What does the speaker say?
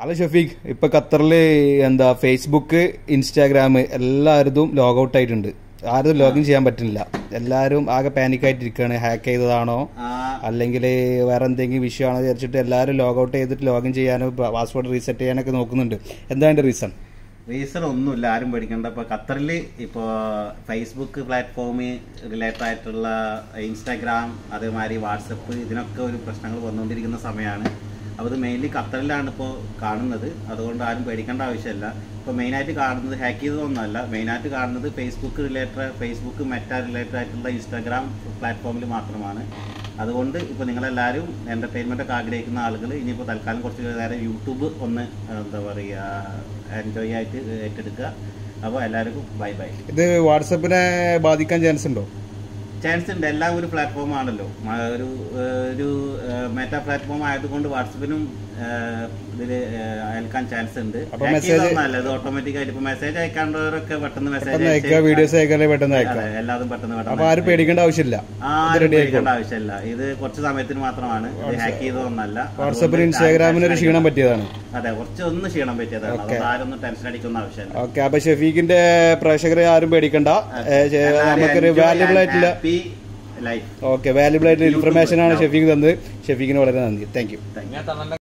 അല്ല ഷഫീഖ് ഇപ്പൊ ഖത്തറിൽ എന്താ ഫേസ്ബുക്ക് ഇൻസ്റ്റാഗ്രാം എല്ലാവരും ലോഗ് ഔട്ട് ആയിട്ടുണ്ട് ആരും ലോഗിൻ ചെയ്യാൻ പറ്റുന്നില്ല എല്ലാവരും ആകെ പാനിക് ആയിട്ടിരിക്കുകയാണ് ഹാക്ക് ചെയ്തതാണോ അല്ലെങ്കിൽ വേറെ എന്തെങ്കിലും വിഷയമാണോ വിചാരിച്ചിട്ട് എല്ലാവരും ലോഗ് ഔട്ട് ചെയ്തിട്ട് ലോഗിൻ ചെയ്യാനോ പാസ്വേഡ് റീസെറ്റ് ചെയ്യാനൊക്കെ നോക്കുന്നുണ്ട് എന്താണ് റീസൺ റീസൺ ഒന്നുമില്ല ആരും പേടിക്കണ്ട ഇപ്പൊ ഖത്തറിൽ ഇപ്പോൾ ഫേസ്ബുക്ക് പ്ലാറ്റ്ഫോം റിലേറ്റഡ് ആയിട്ടുള്ള ഇൻസ്റ്റാഗ്രാം അതേമാതിരി വാട്സപ്പ് ഇതിനൊക്കെ ഒരു പ്രശ്നങ്ങൾ വന്നുകൊണ്ടിരിക്കുന്ന സമയമാണ് അപ്പോൾ ഇത് മെയിൻലി ഖത്തറിലാണ് ഇപ്പോൾ കാണുന്നത് അതുകൊണ്ട് ആരും പേടിക്കേണ്ട ആവശ്യമില്ല ഇപ്പോൾ മെയിനായിട്ട് കാണുന്നത് ഹാക്ക് ചെയ്തതൊന്നുമല്ല മെയിനായിട്ട് കാണുന്നത് Facebook related Facebook Meta related ആയിട്ടുള്ള ഇൻസ്റ്റാഗ്രാം പ്ലാറ്റ്ഫോമിൽ മാത്രമാണ് അതുകൊണ്ട് ഇപ്പോൾ നിങ്ങളെല്ലാവരും എൻ്റർടൈൻമെൻ്റ് ഒക്കെ ആഗ്രഹിക്കുന്ന ആളുകൾ ഇനിയിപ്പോൾ തൽക്കാലം കുറച്ച് നേരം യൂട്യൂബ് ഒന്ന് എന്താ പറയുക എൻജോയ് ആയിട്ട് ഏറ്റെടുക്കുക അപ്പോൾ എല്ലാവർക്കും ബൈ ബൈ ഇത് വാട്സപ്പിനെ ബാധിക്കാൻ ചാൻസ് ഉണ്ടോ ചാൻസ് ഉണ്ട് എല്ലാം ഒരു പ്ലാറ്റ്ഫോം ആണല്ലോ മ- ഒരു ഏഹ്, ഒരു മെറ്റ പ്ലാറ്റ്ഫോം ആയതുകൊണ്ട് വാട്സപ്പിനും ഇതിൽ അയൽക്കാൻ ചാൻസ് ഉണ്ട് അപ്പൊ Hack message- ചെയ്തതൊന്നുമല്ല, ഇത് ഓട്ടോമാറ്റിക് ആയിട്ട് ഇപ്പൊ മെസ്സേജ് അയക്കാണ്ടവരൊക്കെ പെട്ടെന്ന് മെസ്സേജ് പെട്ടെന്ന് അയക്കുക വീഡിയോസ് അയക്കാതെ പെട്ടെന്ന് അയക്കാം എല്ലാതും പെട്ടെന്ന് അപ്പൊ പെട്ടെന്ന് ആരും പേടിക്കേണ്ട ആവശ്യമില്ല ആരും ready പേടിക്കേണ്ട ആവശ്യമില്ല ഇത് കുറച്ച് സമയത്തിന് മാത്രമാണ് ഇത് ഹാക്ക് ചെയ്തതൊന്നല്ല വാട്സപ്പിന് അതുകൊണ്ട് ഇൻസ്റ്റാഗ്രാമിന് ഒരു ആരും ക്ഷീണം പറ്റിയതാണ് അതെ കുറച്ച് ഒന്ന് ക്ഷീണം പറ്റിയതാണ് അതുകൊണ്ട് ആരൊന്നും ടെൻഷൻ അടിക്കുന്ന ആവശ്യമില്ല ഓക്കെ അപ്പൊ ഷഫീഖിന്റെ പ്രേക്ഷകരെ ആരും പേടിക്കണ്ട ഏ, ചെ- നമുക്കൊരു വാല്യുബിൾ ആയിട്ടുള്ള ഹാപ്പി ലൈഫ് ഓക്കെ വാല്യുബിൾ ആയിട്ടുള്ള ഇൻഫർമേഷൻ ആണ് ഷഫീഖ് തന്നത് ഷഫീഖിന് വളരെ നന്ദി താങ്ക് യു താങ്ക് യു